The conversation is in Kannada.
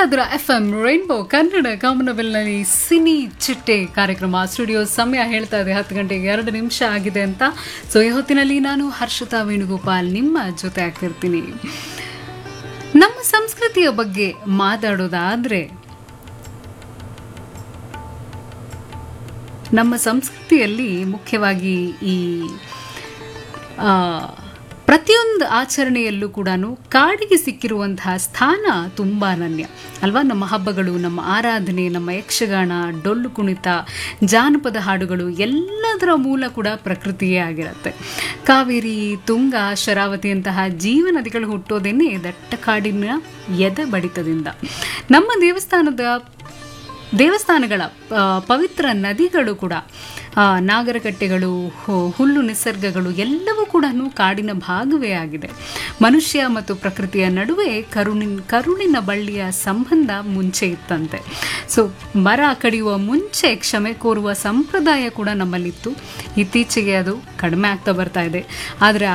ಕೇಳ್ತಾ ಇದ್ರ ಎಫ್ ಎಂ ರೈನ್ಬೋ ಕನ್ನಡ ಕಾಮನವೆಲ್ನಲ್ಲಿ ಸಿನಿ ಚಿಟ್ಟೆ ಕಾರ್ಯಕ್ರಮ ಸ್ಟುಡಿಯೋ ಸಮಯ ಹೇಳ್ತಾ ಇದೆ ಹತ್ತು ಗಂಟೆಗೆ ಎರಡು ನಿಮಿಷ ಆಗಿದೆ ಅಂತ ಸೊ ಈ ಹೊತ್ತಿನಲ್ಲಿ ನಾನು ಹರ್ಷಿತಾ ವೇಣುಗೋಪಾಲ್ ನಿಮ್ಮ ಜೊತೆ ಆಗ್ತಿರ್ತೀನಿ ನಮ್ಮ ಸಂಸ್ಕೃತಿಯ ಬಗ್ಗೆ ಮಾತಾಡೋದಾದ್ರೆ ನಮ್ಮ ಸಂಸ್ಕೃತಿಯಲ್ಲಿ ಮುಖ್ಯವಾಗಿ ಈ ಆ, ಪ್ರತಿಯೊಂದು ಆಚರಣೆಯಲ್ಲೂ ಕೂಡ ಕಾಡಿಗೆ ಸಿಕ್ಕಿರುವಂತಹ ಸ್ಥಾನ ತುಂಬ ಅನನ್ಯ ಅಲ್ವಾ ನಮ್ಮ ಹಬ್ಬಗಳು ನಮ್ಮ ಆರಾಧನೆ ನಮ್ಮ ಯಕ್ಷಗಾನ ಡೊಳ್ಳು ಕುಣಿತ ಜಾನಪದ ಹಾಡುಗಳು ಎಲ್ಲದರ ಮೂಲ ಕೂಡ ಪ್ರಕೃತಿಯೇ ಆಗಿರುತ್ತೆ ಕಾವೇರಿ ತುಂಗ ಶರಾವತಿಯಂತಹ ಜೀವನದಿಗಳು ಹುಟ್ಟೋದೇನೆ ದಟ್ಟ ಕಾಡಿನ ಎದೆ ಬಡಿತದಿಂದ ನಮ್ಮ ದೇವಸ್ಥಾನದ ದೇವಸ್ಥಾನಗಳ ಆ, ಪವಿತ್ರ ನದಿಗಳು ಕೂಡ ಆ, ನಾಗರಕಟ್ಟೆಗಳು ಹು- ಹುಲ್ಲು ನಿಸರ್ಗಗಳು ಎಲ್ಲವೂ ಕೂಡ ಕಾಡಿನ ಭಾಗವೇ ಆಗಿದೆ ಮನುಷ್ಯ ಮತ್ತು ಪ್ರಕೃತಿಯ ನಡುವೆ ಕರುಣಿನ ಕರುಣಿನ ಬಳ್ಳಿಯ ಸಂಬಂಧ ಮುಂಚೆ ಇತ್ತಂತೆ ಸೊ ಮರ ಕಡಿಯುವ ಮುಂಚೆ ಕ್ಷಮೆ ಕೋರುವ ಸಂಪ್ರದಾಯ ಕೂಡ ನಮ್ಮಲ್ಲಿತ್ತು ಇತ್ತೀಚೆಗೆ ಅದು ಕಡಿಮೆ ಆಗ್ತಾ ಬರ್ತಾ ಇದೆ ಆದರೆ